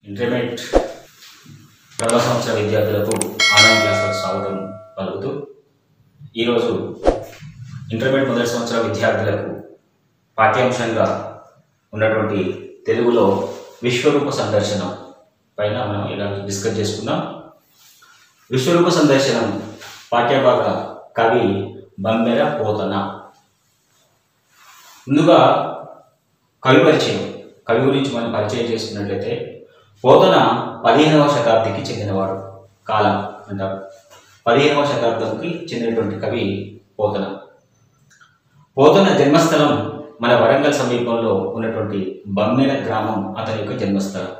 Intermediate రెండవ సంవత్సర విద్యార్థులకు ఆన్లైన్ క్లాసులకు స్వాగతం పలుకుతూ ఈరోజు ఇంటర్మీడియట్ మొదటి సంవత్సర విద్యార్థులకు పాఠ్యాంశంగా ఉన్నటువంటి తెలుగులో విశ్వరూప సందర్శనం పైన మనం ఇలా డిస్కస్ చేసుకుందాం విశ్వరూప సందర్శనం పాఠ్యభాగ కవి బంబెర పోతన ముందుగా కవి పరిచయం కవి గురించి మనం పరిచయం చేసుకున్నట్లయితే పోతన పదిహేనవ శతాబ్దికి చెందినవాడు కాలం అంటారు పదిహేనవ శతాబ్దంకి చెందినటువంటి కవి పోతన పోతన జన్మస్థలం మన వరంగల్ సమీపంలో ఉన్నటువంటి బమ్మెర గ్రామం అతని యొక్క జన్మస్థలం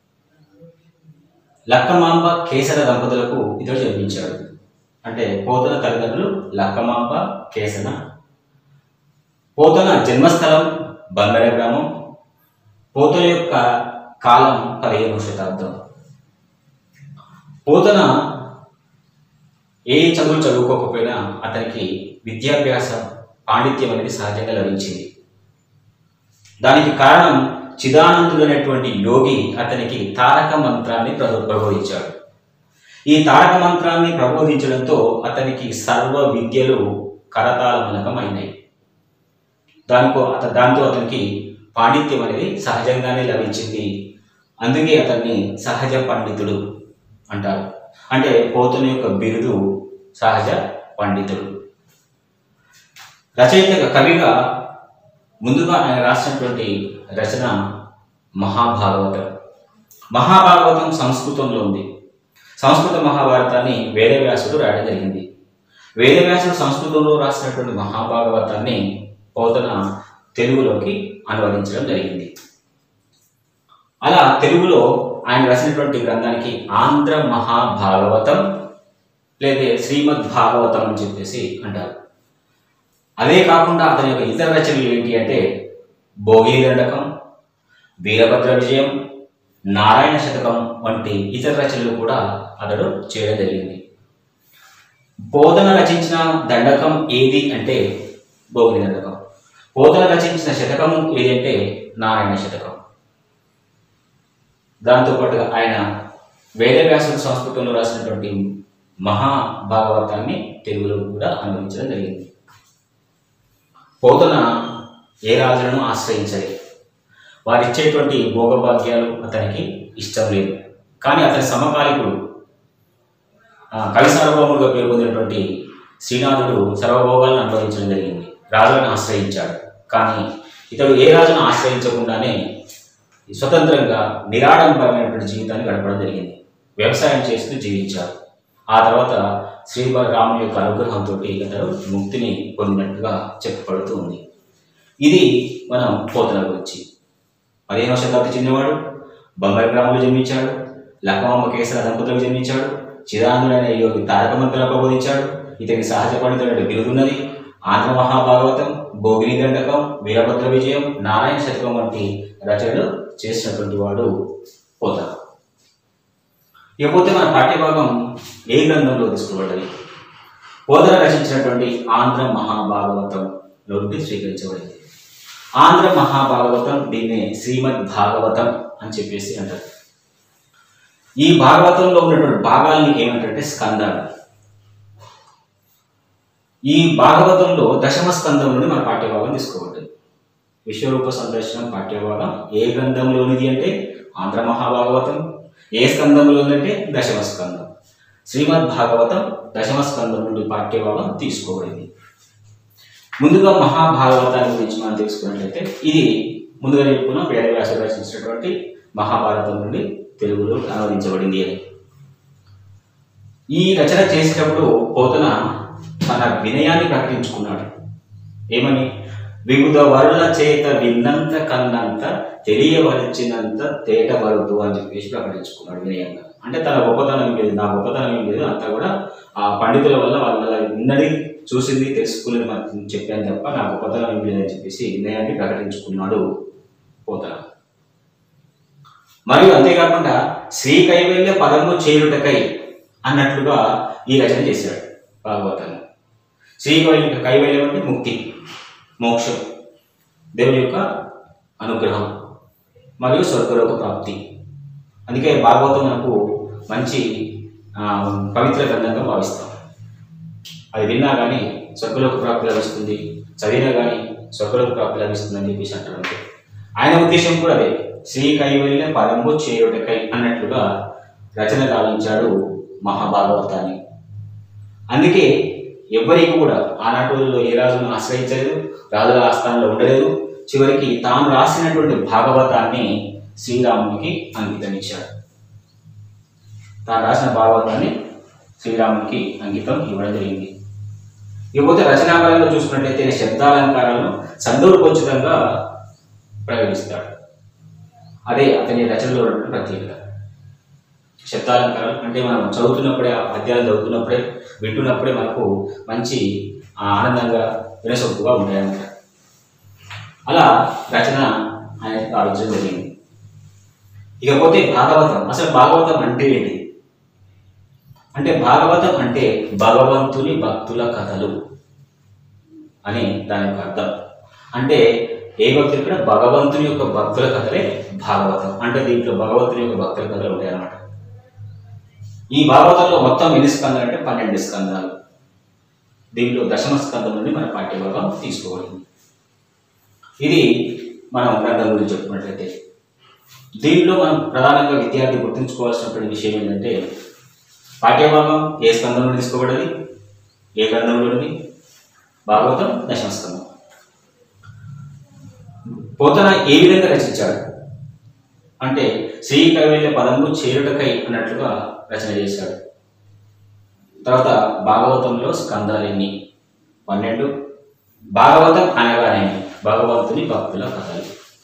లక్కమాంబ కేసర దంపతులకు ఇతడు జన్మించాడు అంటే పోతన తల్లిదండ్రులు లక్కమాంబ కేసన పోతన జన్మస్థలం బంగళ గ్రామం పోతన యొక్క కాలం పదిహేనవ శతాబ్దం పోతన ఏ చదువులు చదువుకోకపోయినా అతనికి విద్యాభ్యాసం పాండిత్యం అనేది సహజంగా లభించింది దానికి కారణం చిదానందుడు అనేటువంటి యోగి అతనికి తారక మంత్రాన్ని ప్రబో- ప్రబోధించాడు ఈ తారక మంత్రాన్ని ప్రబోధించడంతో అతనికి సర్వ విద్యలు కరతాళమనకం అయినాయి దానికో అత దాంతో అతనికి పాండిత్యం అనేది సహజంగానే లభించింది అందుకే అతన్ని సహజ పండితుడు అంటారు అంటే పోతుని యొక్క బిరుదు సహజ పండితుడు రచయిత కవిగా ముందుగా ఆయన రాసినటువంటి రచన మహాభాగవతం మహాభాగవతం సంస్కృతంలో ఉంది సంస్కృత మహాభారతాన్ని వేదవ్యాసుడు రాయడం జరిగింది వేదవ్యాసుడు సంస్కృతంలో రాసినటువంటి మహాభాగవతాన్ని పోతన తెలుగులోకి అనువదించడం జరిగింది అలా తెలుగులో ఆయన రాసినటువంటి గ్రంథానికి ఆంధ్ర మహాభాగవతం లేదా శ్రీమద్ భాగవతం అని చెప్పేసి అంటారు అదే కాకుండా అతని యొక్క ఇతర రచనలు ఏంటి అంటే భోగిని దండకం వీరభద్ర విజయం నారాయణ శతకం వంటి ఇతర రచనలు కూడా అతడు చేయడం జరిగింది బోధన రచించిన దండకం ఏది అంటే భోగిని దండకం బోధన రచించిన శతకము ఏది అంటే నారాయణ శతకం దాంతోపాటుగా ఆయన వేదవ్యాసుడు సంస్కృతంలో రాసినటువంటి మహాభాగవతాన్ని తెలుగులో కూడా అనువదించడం జరిగింది పోతన ఏ రాజులను ఆశ్రయించలే వారు ఇచ్చేటువంటి భోగభాగ్యాలు అతనికి ఇష్టం లేదు కానీ అతని సమకాలికుడు ఆ, కవి సార్వభౌముడుగా పేరు పొందినటువంటి శ్రీనాథుడు సర్వభోగాలను అనుభవించడం జరిగింది రాజులను ఆశ్రయించాడు కానీ ఇతడు ఏ రాజును ఆశ్రయించకుండానే స్వతంత్రంగా నిరాడంబరమైనటువంటి జీవితాన్ని గడపడం జరిగింది వ్యవసాయం చేస్తూ జీవించాడు ఆ తర్వాత శ్రీరాముని యొక్క అనుగ్రహంతో ఇతడు ముక్తిని పొందినట్టుగా చెప్పబడుతూ ఉంది ఇది మనం పోతన గురించి పదిహేనవ శతాబ్ది చెందినవాడు బొంబాయి గ్రామంలో జన్మించాడు లక్కమాంబ కేసర దంపతులకు జన్మించాడు చిదానందుడైన యోగి తారక మంత్రాలు ప్రబోధించాడు ఇతనికి సహజ పండితుడైన బిరుదున్నది ఆంధ్ర మహాభాగవతం భోగిని దండకం వీరభద్ర విజయం నారాయణ శతకం వంటి రచనలు చేసినటువంటి వాడు పోతన ఇకపోతే మన పాఠ్యభాగం ఏ గ్రంథంలో తీసుకోబడ్డది పోతన రచించినటువంటి ఆంధ్ర మహాభాగవతం నుండి స్వీకరించబడింది ఆంధ్ర మహాభాగవతం దీన్ని శ్రీమద్ భాగవతం అని చెప్పేసి అంటారు ఈ భాగవతంలో ఉన్నటువంటి భాగాల్ని ఏమంటారంటే స్కందాలు ఈ భాగవతంలో దశమ స్కందం నుండి మన పాఠ్యభాగం తీసుకోబడ్డది విశ్వరూప సందర్శనం పాఠ్యభాగం ఏ గ్రంథంలోనిది అంటే ఆంధ్ర మహాభాగవతం ఏ స్కందంలో ఉందంటే దశమ స్కందం శ్రీమద్ భాగవతం దశమ స్కందం నుండి పాఠ్యభాగం తీసుకోబడింది ముందుగా మహాభాగవతాన్ని గురించి మనం తెలుసుకున్నట్లయితే ఇది ముందుగా చెప్పుకున్న వేదవ్యాసుడు రచించినటువంటి మహాభారతం నుండి తెలుగులో అనువదించబడింది అని ఈ రచన చేసేటప్పుడు పోతన తన వినయాన్ని ప్రకటించుకున్నాడు ఏమని వివిధ వరుల చేత విన్నంత కన్నంత తెలియవలచినంత తేట వరదు అని చెప్పేసి ప్రకటించుకున్నాడు వినయంగా అంటే తన గొప్పతనం ఏం లేదు నా గొప్పతనం ఏం లేదు అంతా కూడా ఆ పండితుల వల్ల వాళ్ళ విన్నది చూసింది తెలుసుకుని మనకు చెప్పాను తప్ప నా గొప్పతనం ఏం లేదని చెప్పేసి వినయాన్ని ప్రకటించుకున్నాడు పోతన మరియు అంతేకాకుండా శ్రీ కైవల్య పదము చేరుటకై అన్నట్లుగా ఈ రచన చేశాడు భాగవతాన్ని శ్రీ కైవల్య కైవల్యం అంటే ముక్తి మోక్షం దేవుని యొక్క అనుగ్రహం మరియు స్వర్గలోక ప్రాప్తి అందుకే భాగవతం మనకు మంచి ఆ, పవిత్ర గ్రంథంగా భావిస్తాం అది విన్నా కానీ స్వర్గలోక ప్రాప్తి లభిస్తుంది చదివినా కానీ స్వర్గలోక ప్రాప్తి లభిస్తుంది అని చెప్పేసి అంటారు అంతే ఆయన ఉద్దేశం కూడా అదే శ్రీ కైవల్య పదంబు చేయుటకై అన్నట్లుగా రచన గావించాడు మహాభాగవతాన్ని అందుకే ఎవరికి కూడా ఆనాటి రోజుల్లో ఏ రాజును ఆశ్రయించలేదు రాజుల ఆస్థానంలో ఉండలేదు చివరికి తాను రాసినటువంటి భాగవతాన్ని శ్రీరామునికి అంకితం ఇచ్చాడు తాను రాసిన భాగవతాన్ని శ్రీరామునికి అంకితం ఇవ్వడం జరిగింది ఇకపోతే రచనాకాలంలో చూసుకున్నట్లయితే శబ్దాలంకారాలను సందర్భోచితంగా ప్రయోగిస్తాడు అదే అతని రచనలో ఉన్నటువంటి ప్రత్యేకత శబ్దాలంకారాలు అంటే మనం చదువుతున్నప్పుడే ఆ పద్యాలు చదువుతున్నప్పుడే వింటున్నప్పుడే మనకు మంచి ఆ, ఆనందంగా వినసొప్పుగా ఉంటాయన్నమాట అలా రచన ఆయన భావించడం జరిగింది ఇకపోతే భాగవతం అసలు భాగవతం అంటే ఏంటి అంటే భాగవతం అంటే భగవంతుని భక్తుల కథలు అని దాని యొక్క అర్థం అంటే ఏ భక్తులు ఇక్కడ భగవంతుని యొక్క భక్తుల కథలే భాగవతం అంటే దీంట్లో భగవంతుని యొక్క భక్తుల కథలు ఉంటాయి అన్నమాట ఈ భాగవతంలో మొత్తం ఎన్ని స్కందాలు అంటే పన్నెండు స్కందాలు దీంట్లో దశమ స్కందం నుండి మన పాఠ్యభాగం తీసుకోబడింది ఇది మనం గ్రంథం గురించి చెప్పుకున్నట్లయితే దీంట్లో మనం ప్రధానంగా విద్యార్థి గుర్తుంచుకోవాల్సినటువంటి విషయం ఏంటంటే పాఠ్యభాగం ఏ స్కందం నుండి తీసుకోబడ్డది ఏ గ్రంథంలోనిది భాగవతం దశమ స్కందం పోతన ఏ విధంగా రచించాడు అంటే శ్రీ కైవల్య పదము చేరుటకై అన్నట్లుగా రచన చేశాడు తర్వాత భాగవతంలో స్కందాలు ఎన్ని పన్నెండు భాగవతం అనగానే భగవంతుని భక్తుల కథలు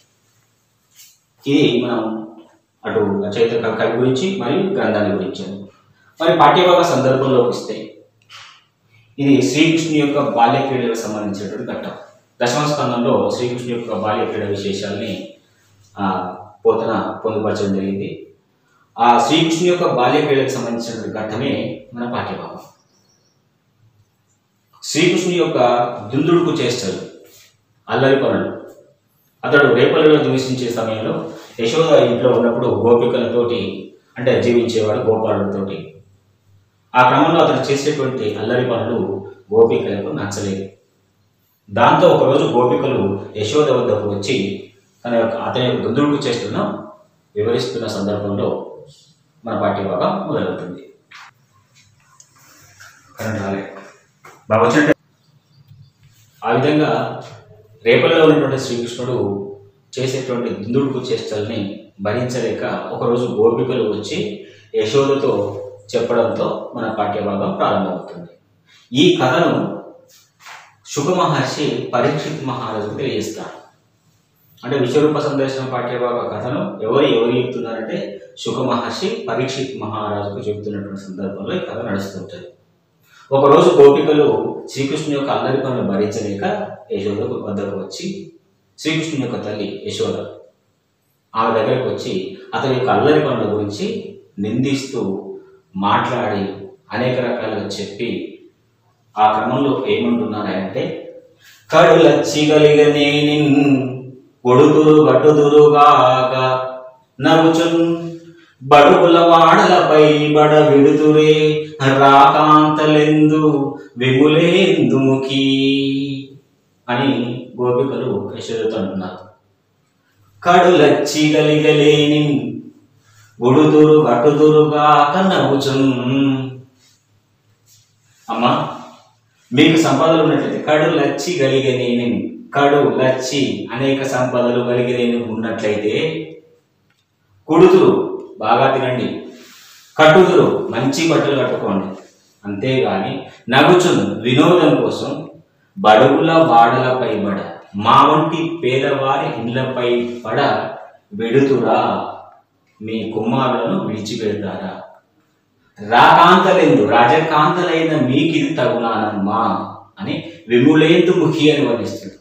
ఇది మనం అటు రచయిత కవి గురించి మరియు గ్రంథాన్ని గురించి మరి పాఠ్యభాగ సందర్భంలోకి వస్తే ఇది శ్రీకృష్ణుని యొక్క బాల్య క్రీడలకు సంబంధించినటువంటి ఘట్టం దశమ స్కందంలో శ్రీకృష్ణుని యొక్క బాల్య క్రీడ విశేషాల్ని ఆ, పోతన పొందుపరచడం జరిగింది ఆ శ్రీకృష్ణుని యొక్క బాల్య క్రీడలకు సంబంధించినటువంటి ఘట్టమే మన పాఠ్యభాగం శ్రీకృష్ణుని యొక్క దుందుడుకు చేష్టలు అల్లరి పనులు అతడు రేపల్లిలో నివసించే సమయంలో యశోద ఇంట్లో ఉన్నప్పుడు గోపికలతోటి అంటే జీవించేవాడు గోపాలుడితోటి ఆ క్రమంలో అతడు చేసేటువంటి అల్లరి పనులు గోపికలకు నచ్చలేదు దాంతో ఒకరోజు గోపికలు యశోద వద్దకు వచ్చి తన యొక్క అతని యొక్క దుందుడుకు చేస్తున్న వివరిస్తున్న సందర్భంలో మన పాఠ్యభాగం మొదలవుతుంది కరెంట్ రాలే బాగా వచ్చినట్టే ఆ విధంగా రేపల్లో ఉన్నటువంటి శ్రీకృష్ణుడు చేసేటువంటి దుందుడుకు చేష్టల్ని భరించలేక ఒకరోజు గోపికలు వచ్చి యశోదతో చెప్పడంతో మన పాఠ్యభాగం ప్రారంభమవుతుంది ఈ కథను శుక మహర్షి పరీక్షిత్ మహారాజుకు తెలియజేస్తాడు అంటే విశ్వరూప సందర్శన పాఠ్యభాగ కథను ఎవరు ఎవరు చెప్తున్నారంటే శుక మహర్షి పరీక్షిత్ మహారాజుకు చెబుతున్నటువంటి సందర్భంలో ఈ కథ నడుస్తుంటుంది ఒకరోజు గోపికలు శ్రీకృష్ణుని యొక్క అల్లరి పనులు భరించలేక యశోద వద్దకు వచ్చి శ్రీకృష్ణుని యొక్క తల్లి యశోద ఆమె దగ్గరకు వచ్చి అతని యొక్క అల్లరి పనుల గురించి నిందిస్తూ మాట్లాడి అనేక రకాలుగా చెప్పి ఆ క్రమంలో ఏమంటున్నారంటే కడులచ్చిగలిగనే నిన్ కొడుకులు గట్టుదురుగాక నవ్వుచున్ బడుగుల వాడలపై బడ విడుతురే రాకాంతలెందు విములేందుముఖి అని గోపికలు యశోదతో అంటున్నారు కడులచ్చిగలిగలేని గుడుదురు గట్టుదురుగాక నవ్వుచున్ అమ్మా మీకు సంపదలు ఉన్నట్లయితే కడు లచ్చి గలిగనేని కడు లచ్చి అనేక సంపదలు కలిగినేని ఉన్నట్లయితే కుడుతురు బాగా తినండి కట్టుదురు మంచి బట్టలు కట్టుకోండి అంతేగాని నగుచును వినోదం కోసం బడుగుల వాడలపై బడ మా వంటి పేదవారి ఇండ్లపై పడ వెడుతురా మీ కుమారులను విడిచిపెడతారా రాకాంతలేందు రాజకాంతలైన మీకిది తగునానమ్మా అని విములేందు ముఖి అని వర్ణిస్తుంది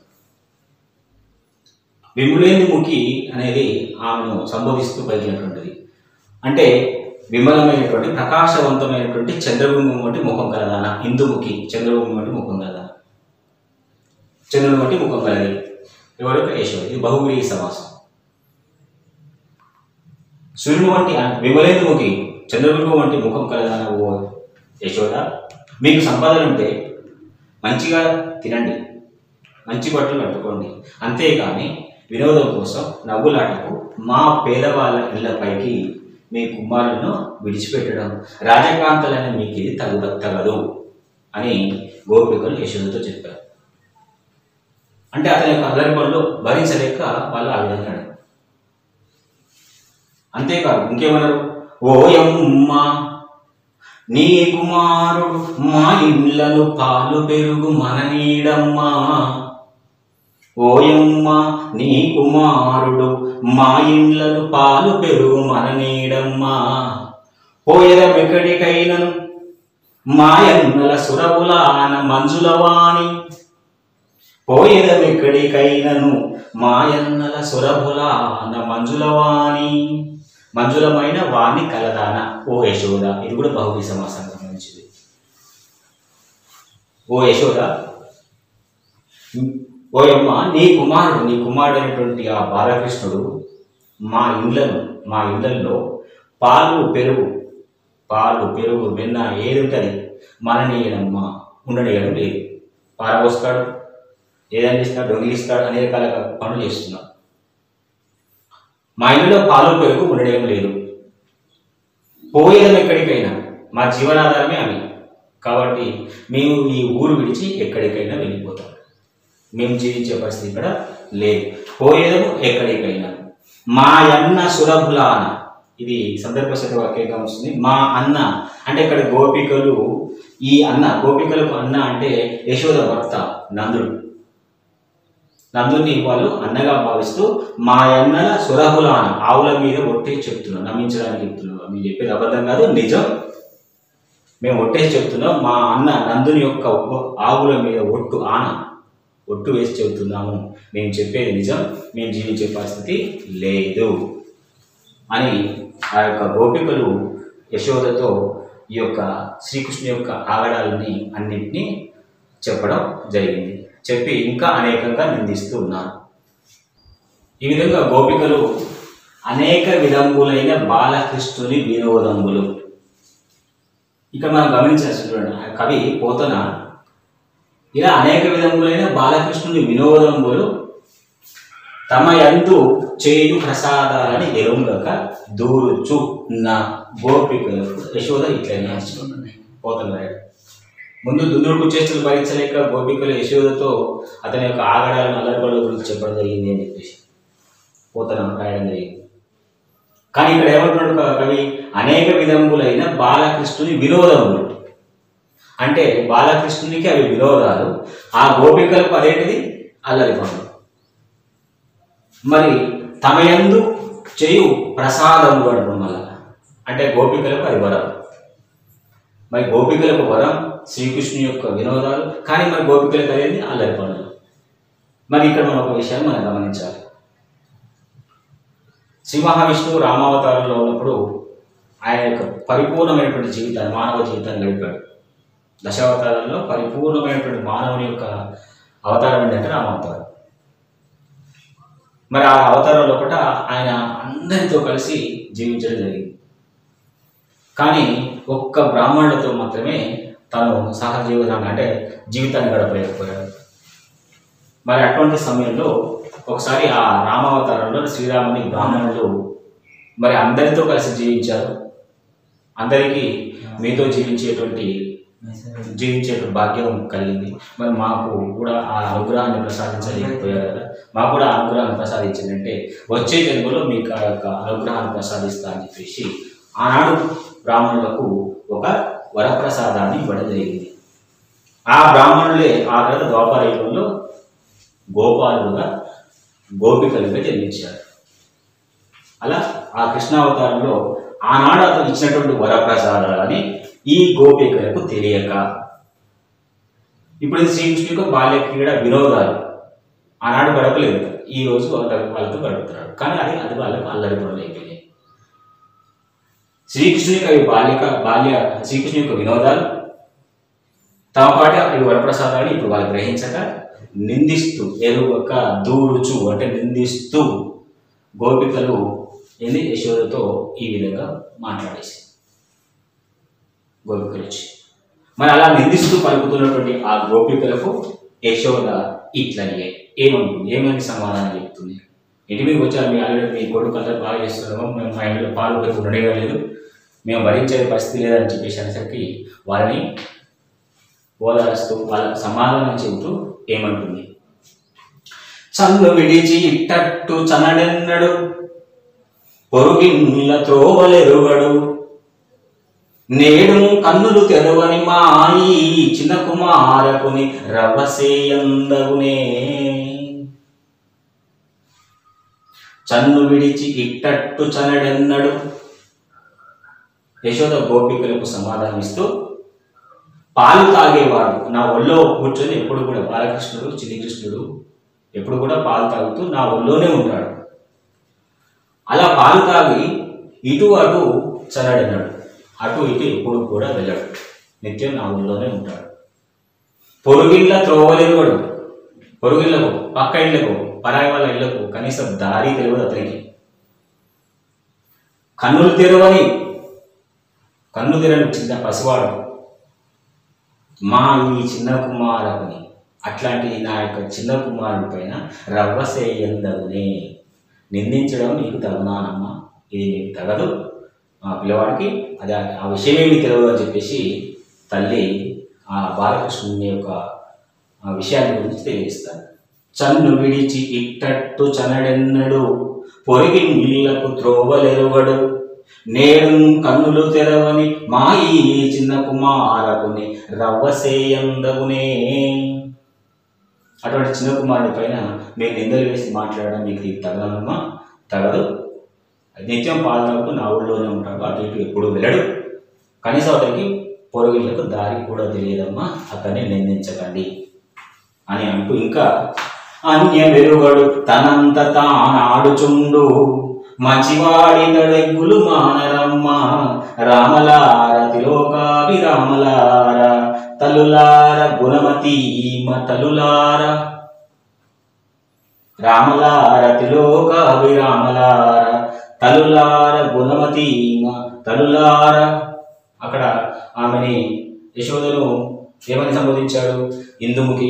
విములేందు ముఖి అనేది ఆమెను సంబోధిస్తూ పలికినటువంటిది అంటే విమలమైనటువంటి ప్రకాశవంతమైనటువంటి చంద్రబింబం వంటి ముఖం కలదాన ఇందుముఖి చంద్రబింబం వంటి ముఖం కలదాన చంద్రుని వంటి ముఖం కలది ఎవరు యశోద ఇది బహువ్రీహి సమాసం సూర్యుని వంటి విమలేందుముఖి చంద్రబింబం వంటి ముఖం కలదాన ఓ యశోద మీకు సంపాదన ఉంటే మంచిగా తినండి మంచి బట్టలు కట్టుకోండి అంతేకాని వినోదం కోసం నవ్వులాటకు మా పేదవాళ్ళ ఇళ్లపైకి మీ కుమారులను విడిచిపెట్టడం రాజకాంతలని మీకు ఇది తగు తగదు అని గోపికలు యశోదతో చెప్పారు అంటే అతని యొక్క అల్లరి పనులు భరించలేక వాళ్ళు ఆ విధంగా అన్నారు. అంతేకాదు ఇంకేమన్నారు ఓయమ్మ నీ కుమారుడు మా ఇండ్లను పాలు పెరుగు మననీడమ్మా ఓయమ్మ నీ కుమారుడు మా ఇండ్లను పాలు పెరుగు మననీడమ్మా పోయదమెక్కడికైనను మాయన్నల సురబులాన మంజులవాణి పోయేదమెక్కడికైనను మాయన్నల సురభులాన మంజులవాణి మంజులమైన వాణి కలదాన ఓ యశోద ఇది కూడా బహుళీ సమాసానికి సంబంధించింది ఓ యశోద ఓయమ్మ నీ కుమారుడు నీ కుమారుడు అయినటువంటి ఆ బాలకృష్ణుడు మా ఇండ్లను మా ఇళ్లలో పాలు పెరుగు పాలు పెరుగు వెన్న ఏది ఉంటుంది మననీయనమ్మ ఉండనీయడం లేదు పారబోస్తాడు ఏదైనా ఇస్తాడు దొంగిలిస్తాడు అనేక రకాల పనులు చేస్తున్నాడు మా ఇంట్లో పాలు పెరుగు ఉండడం లేదు పోయేదం ఎక్కడికైనా మా జీవనాధారమే అవి కాబట్టి మేము ఈ ఊరు విడిచి ఎక్కడికైనా వెళ్ళిపోతాం మేము జీవించే పరిస్థితి ఇక్కడ లేదు పోయేదము ఎక్కడికైనా మా అన్న సురభులాన ఇది సందర్భ వాక్యంగా వస్తుంది మా అన్న అంటే ఇక్కడ గోపికలు ఈ అన్న గోపికలకు అన్న అంటే యశోద భర్త నందుడు నందుని వాళ్ళు అన్నగా భావిస్తూ మా అన్నల సురహులాన ఆవుల మీద ఒట్టేసి చెప్తున్నాం నమ్మించడానికి చెప్తున్నాం మీరు చెప్పేది అబద్ధం కాదు నిజం మేము ఒట్టేసి చెప్తున్నాం మా అన్న నందుని యొక్క ఒ- ఆవుల మీద ఒట్టు ఆన ఒట్టు వేసి చెబుతున్నాము మేము చెప్పేది నిజం మేము జీవించే పరిస్థితి లేదు అని ఆ యొక్క గోపికలు యశోదతో ఈ యొక్క శ్రీకృష్ణు యొక్క ఆగడాలని అన్నింటినీ చెప్పడం జరిగింది చెప్పి ఇంకా అనేకంగా నిందిస్తూ ఉన్నారు ఈ విధంగా గోపికలు అనేక విధములైన బాలకృష్ణుని వినోదములు ఇక్కడ మనం గమనించాల్సి చూడండి ఆ కవి పోతన ఇలా అనేక విధములైన బాలకృష్ణుని వినోదములు తమ యందు చేయు ప్రసాదాలని ఎరుంగక దూరుచు నా గోపికలకు యశోద ఇట్లనే నేర్చుకున్నాయి పోతన రాయడు ముందు దుందుడుకు చేతులు భరించలేక గోపికలు యశోదతో అతని యొక్క ఆగడాలను అల్లరిపల్ల గురించి చెప్పడం జరిగింది అని చెప్పేసి పోతన రాయడం జరిగింది కానీ ఇక్కడ ఏమంటున్నాడు క- కవి అనేక విధములైన బాలకృష్ణుని వినోదములు అంటే బాలకృష్ణునికి అవి వినోదాలు ఆ గోపికలకు అదేంటిది అల్లరి పనులు మరి తమ యందు చేయు ప్రసాదములు అంటాం మళ్ళా అంటే గోపికలకు అది వరం మరి గోపికలకు వరం శ్రీకృష్ణుని యొక్క వినోదాలు కానీ మరి గోపికలకు అదేంటి అల్లరి పనులు మరి ఇక్కడ మనం ఒక విషయాన్ని మనం గమనించాలి శ్రీ మహావిష్ణువు రామావతారంలో ఉన్నప్పుడు ఆయన యొక్క పరిపూర్ణమైనటువంటి జీవితాన్ని మానవ జీవితాన్ని గడిపాడు దశావతారంలో పరిపూర్ణమైనటువంటి మానవుని యొక్క అవతారం ఏంటంటే రామావతారం మరి ఆ అవతారం లోపల ఆయన అందరితో కలిసి జీవించడం జరిగింది కానీ ఒక్క బ్రాహ్మణులతో మాత్రమే తను సహజీవితాన్ని అంటే జీవితాన్ని గడపలేకపోయాడు మరి అటువంటి సమయంలో ఒకసారి ఆ రామావతారంలో శ్రీరాముని బ్రాహ్మణులు మరి అందరితో కలిసి జీవించారు అందరికీ మీతో జీవించేటువంటి జీవించేటువంటి భాగ్యం కలిగింది మరి మాకు కూడా ఆ అనుగ్రహాన్ని ప్రసాదించలేకపోయారు కదా మాకు కూడా ఆ అనుగ్రహాన్ని ప్రసాదించిందంటే వచ్చే జన్మలో మీకు ఆ యొక్క అనుగ్రహాన్ని ప్రసాదిస్తా అని చెప్పేసి ఆనాడు బ్రాహ్మణులకు ఒక వరప్రసాదాన్ని ఇవ్వడం జరిగింది ఆ బ్రాహ్మణులే ఆ తర్వాత ద్వాపరయుగంలో గోపాలుడుగా గోపికలుగా జన్మించారు అలా ఆ కృష్ణావతారంలో ఆనాడు అతను ఇచ్చినటువంటి వరప్రసాదాలని ఈ గోపికలకు తెలియక ఇప్పుడు ఇది శ్రీకృష్ణు యొక్క బాల్య క్రీడ వినోదాలు ఆనాడు గడపలేదు ఈ రోజు వాళ్ళ వాళ్ళతో గడుపుతున్నాడు కానీ అది అది వాళ్ళకు అల్లరి పనులు అయిపోయినాయి శ్రీకృష్ణునికి అవి బాల్యక బాల్య శ్రీకృష్ణు యొక్క వినోదాలు తమ పాటి అవి వరప్రసాదాన్ని ఇప్పుడు వాళ్ళు గ్రహించక నిందిస్తూ ఎరువక దూరుచు అంటే నిందిస్తూ గోపికలు ఏంది యశోదతో ఈ విధంగా మాట్లాడేసి గోపికలు వచ్చి మరి అలా నిందిస్తూ పలుకుతున్నటువంటి ఆ గోపికలకు యశోద ఇట్లనియే ఏమంటుంది ఏమని సమాధానం చెప్తుంది ఇంటి మీకు వచ్చారు మీ ఆల్రెడీ మీ కొడుకు అంతా బాగా చేస్తున్నాము మేము మా ఇంట్లో పాలు పెట్టి ఉండడే లేదు మేము భరించే పరిస్థితి లేదని చెప్పేసి అనేసరికి వారిని ఓదారుస్తూ వాళ్ళ సమాధానం చెబుతూ ఏమంటుంది చల్లు విడిచి ఇట్టట్టు చనడెన్నడు పొరుగిన్ల త్రోవలెరుగడు నేడు కన్నులు తెరవని మాయి చిన్న కుమారకుని రవసేయందగునే చన్ను విడిచి ఇట్టట్టు చనడెన్నడు యశోద గోపికలకు సమాధానం ఇస్తూ పాలు తాగేవాడు నా ఒళ్ళో కూర్చొని ఎప్పుడు కూడా బాలకృష్ణుడు చిన్ని కృష్ణుడు ఎప్పుడు కూడా పాలు తాగుతూ నా ఒళ్ళోనే ఉంటాడు అలా పాలు తాగి ఇటు అటు చల్లడన్నాడు అటు ఇటు ఎప్పుడు కూడా వెళ్ళాడు నిత్యం నా ఊళ్ళోనే ఉంటాడు పొరుగిళ్ళ త్రోవలేరువాడు పొరుగిళ్ళకు పక్క ఇళ్ళకు పరాయి వాళ్ళ ఇళ్లకు కనీసం దారి తెలియదు అతనికి కన్నులు తెరవని కన్ను తెరని చిన్న పసివాడు మా ఈ చిన్న కుమారుని అట్లాంటి నా యొక్క చిన్న కుమారుడి పైన రవ్వసేయందగునే నిందించడం నీకు తగునానమ్మా ఇది నీకు తగదు ఆ పిల్లవాడికి అది ఆ- ఆ విషయం ఏమి తెలియదు అని చెప్పేసి తల్లి ఆ బాలకృష్ణుని యొక్క ఆ విషయాన్ని గురించి తెలియజేస్తాను చన్ను విడిచి ఇట్టట్టు చనడెన్నడు పొరిగి నీళ్లకు త్రోవలెరువడు నేడు కన్నులు తెరవని మాయి చిన్న కుమారకుని రవ్వసేయందగునే అటువంటి చిన్న కుమారుడి పైన మీరు నిందలు వేసి మాట్లాడడం మీకు ఇది తగదమ్మా తగదు నిత్యం పాలు తాగుతూ నా ఊళ్ళోనే ఉంటాడు అటు ఇటు ఎప్పుడు వెళ్ళడు కనీసం అతనికి పొరుగులకు దారి కూడా తెలియదమ్మా అతన్ని నిందించకండి అని అంటూ ఇంకా అన్య వెలుగడు తనంత తానాడుచుండు మంచివాడితడెగ్గులు మానరమ్మ రామలార తిలోకాభిరామలార తలులార గుణమతీమ తలులార రామలార తిలోకాభిరామలార తలులార గుణమతీమ తలులార అక్కడ ఆమెని యశోదను ఏమని సంబోధించాడు ఇందుముఖి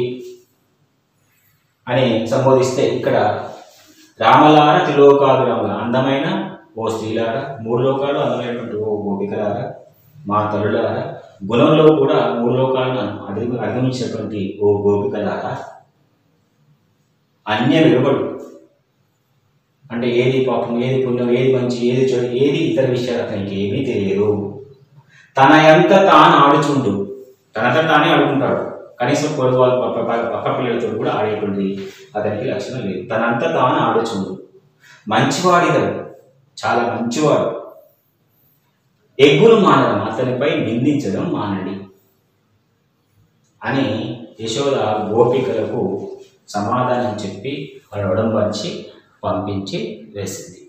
అని సంబోధిస్తే ఇక్కడ రామలార త్రిలోకాభిరాముల అందమైన ఓ స్త్రీలార మూడు లోకాలు అందమైనటువంటి ఓ గోపికలార మా తల్లులార గుణంలో కూడా మూడు లోకాలను అధిగ అధిగమించినటువంటి ఓ గోపికలార అన్య విలువడు అంటే ఏది పాపం ఏది పుణ్యం ఏది మంచి ఏది చెడు ఏది ఇతర విషయాలు అతనికి ఏమీ తెలియదు తన ఎంత తాను ఆడుచుండు తనంతా తానే ఆడుకుంటాడు కనీసం పొరుగు వాళ్ళ పక్క పక్క- పక్క పిల్లలతో కూడా ఆడేటువంటి అతనికి లక్షణం లేదు తనంతా తాను ఆడుచుండు మంచివాడిగాడు చాలా మంచివాడు ఎగ్గులు మానడం అతనిపై నిందించడం మానండి అని యశోద గోపికలకు సమాధానం చెప్పి వాళ్ళ ఒడంబరిచి పంపించి వేసింది